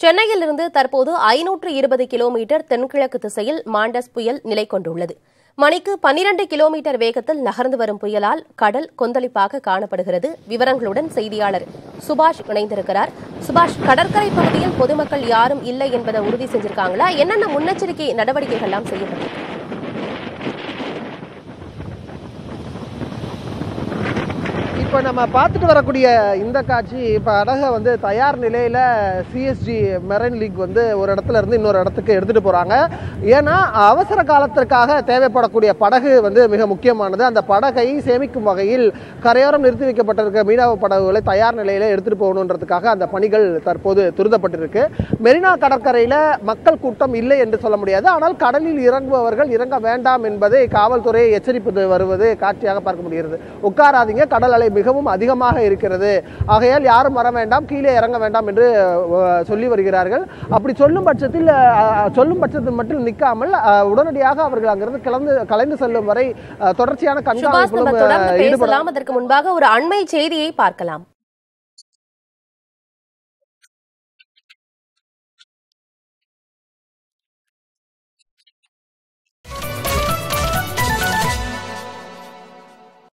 சென்னையிலிருந்து தற்போது ஐநூற்று இருபது கிலோமீட்டர் தென்கிழக்கு திசையில் மாண்டஸ் புயல் நிலை கொண்டுள்ளது மணிக்கு பன்னிரண்டு கிலோமீட்டர் வேகத்தில் நகர்ந்து வரும் புயலால் கடல் கொந்தளிப்பாக காணப்படுகிறது விவரங்களுடன் செய்தியாளர் சுபாஷ் இணைந்திருக்கிறார் சுபாஷ் கடற்கரை பகுதியில் பொதுமக்கள் யாரும் இல்லை என்பதை உறுதி செஞ்சிருக்காங்களா என்னென்ன முன்னெச்சரிக்கை நடவடிக்கைகள்லாம் செய்யப்பட்டிருக்கு இப்போ நம்ம பார்த்துட்டு வரக்கூடிய இந்த காட்சி இப்போ அழகை வந்து தயார் நிலையில் சிஎஸ்ஜி மெரைன் லீக் வந்து ஒரு இடத்துல இருந்து இன்னொரு இடத்துக்கு எடுத்துகிட்டு போகிறாங்க ஏன்னா அவசர காலத்திற்காக தேவைப்படக்கூடிய படகு வந்து மிக முக்கியமானது அந்த படகை சேமிக்கும் வகையில் கரையோரம் நிறுத்தி வைக்கப்பட்டிருக்க மீனவ படகுகளை தயார் நிலையில் எடுத்துகிட்டு போகணுன்றதுக்காக அந்த பணிகள் தற்போது துரிதப்பட்டிருக்கு மெரினா கடற்கரையில் மக்கள் கூட்டம் இல்லை என்று சொல்ல முடியாது ஆனால் கடலில் இறங்குபவர்கள் இறங்க வேண்டாம் என்பதை காவல்துறை எச்சரிப்பது வருவது காட்சியாக பார்க்க முடிகிறது உட்காராதீங்க கடல் அலை மிகவும் அதிகமாக இருக்கிறது ஆகையால் யாரும் வர வேண்டாம் கீழே இறங்க வேண்டாம் என்று அஹ், சொல்லி வருகிறார்கள் அப்படி சொல்லும் பட்சத்தில் அஹ், சொல்லும் பட்சத்தில் மட்டும் நிற்காமல் அஹ், உடனடியாக அவர்கள் அங்கிருந்து கிளந்து கலைந்து செல்லும் வரை அஹ், தொடர்ச்சியான சுபாஷ் நம்ம கண்காணிப்பிலும் தொடர்ந்து அஹ், ஈடுபட பேசலாம் அதற்கு முன்பாக ஒரு அண்மை செய்தியை பார்க்கலாம்